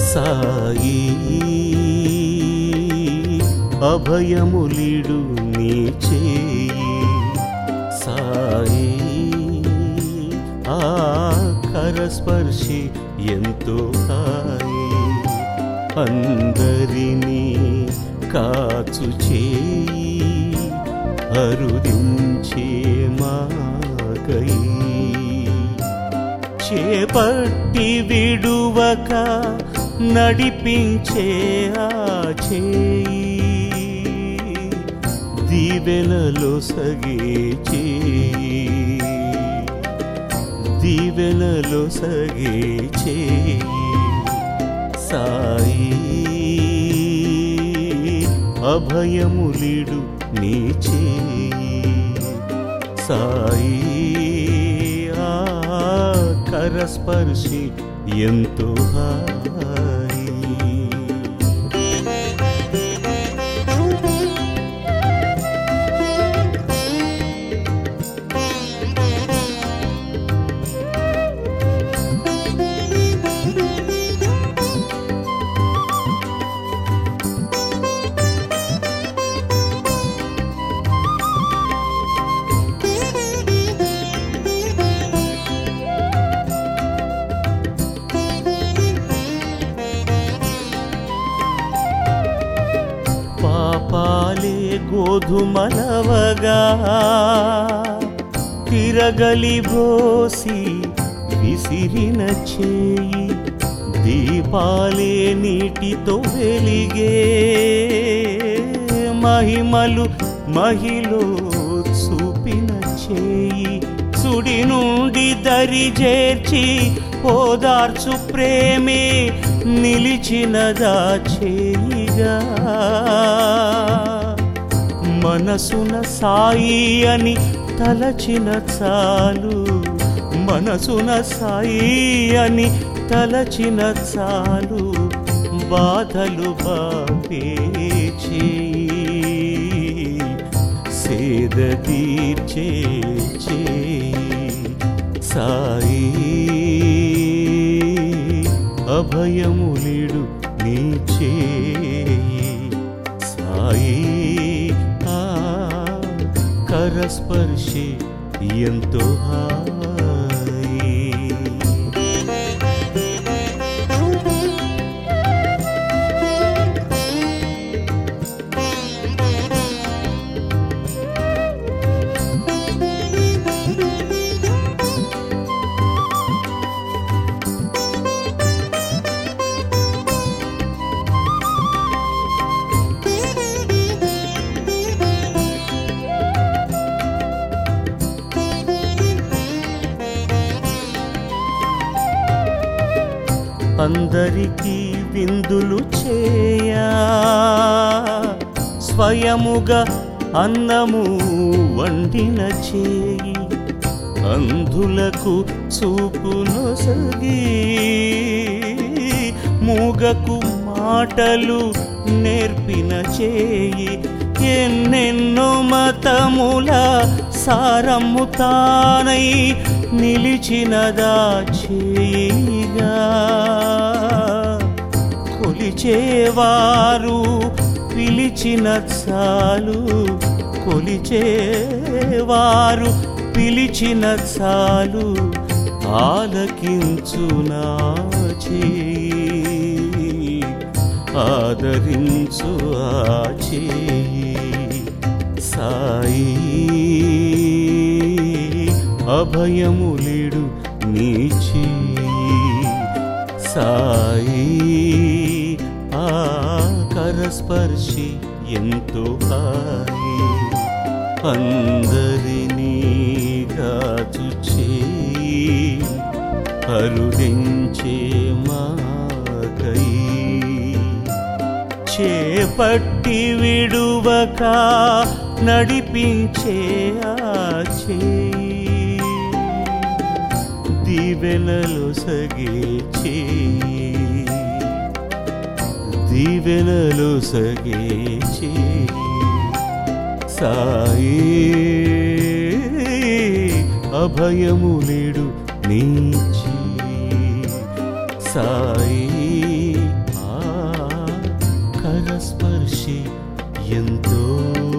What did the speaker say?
సాయి అభయములిడు నీ చేయి సాయి ఆ కరస్పర్శి ఎంతో హాయి అందరినీ కాచు చేయి అరుదించే మాకై చేపట్టి విడువక నడిపించే ఆ చేయి దీవెనలో సగే చేయి దీవెనలో సగే చేయి సాయి అభయములిడు నీ చేయి సాయి ఆ కరస్పర్శి ఎంతో హాయి పాపాలే గోధుమలవగా తిరగలి భోసి విసిరిన చేయి దీపాలే నీటితో వెలిగే మహిమలు మహిలో చూపిన చేయి సుడి నుండి దరి చేర్చి ఓదార్చు ప్రేమే నిలిచినదా చేయిగా మనసున సాయి అని తలచిన చాలు మనసున సాయి అని తలచిన చాలు బాధలు బాపే చేయి సేద తీర్చే చేయి సాయి అభయములిడు నీ చేయి సాయి ఆ కరస్పర్శి ఎంతో హాయి అందరికీ విందులు చేయా స్వయముగా అన్నము వండిన చేయి అంధులకు చూపును సగి మూగకు మాటలు నేర్పిన చేయి ఎన్నెన్నో మతముల సారము తానై నిలిచినదా చేయిగా కొలిచేవారు పిలిచిన చాలు కొలిచేవారు పిలిచిన చాలు ఆలకించు నా చేయి ఆదరించు ఆ చేయి సాయి అభయములిడు నీ చేయి సాయి ఆ కరస్పర్శి ఎంతో హాయి అందరినీ గాచు చేయి అరుదించే మాకై చేపట్టి విడువక నడిపించే ఆ చేయి దీవెనలు సగే చేయి దీవెనలు సగే చేయి సాయి అభయములిడు నీ చేయి సాయి స్పర్శి ఎంతో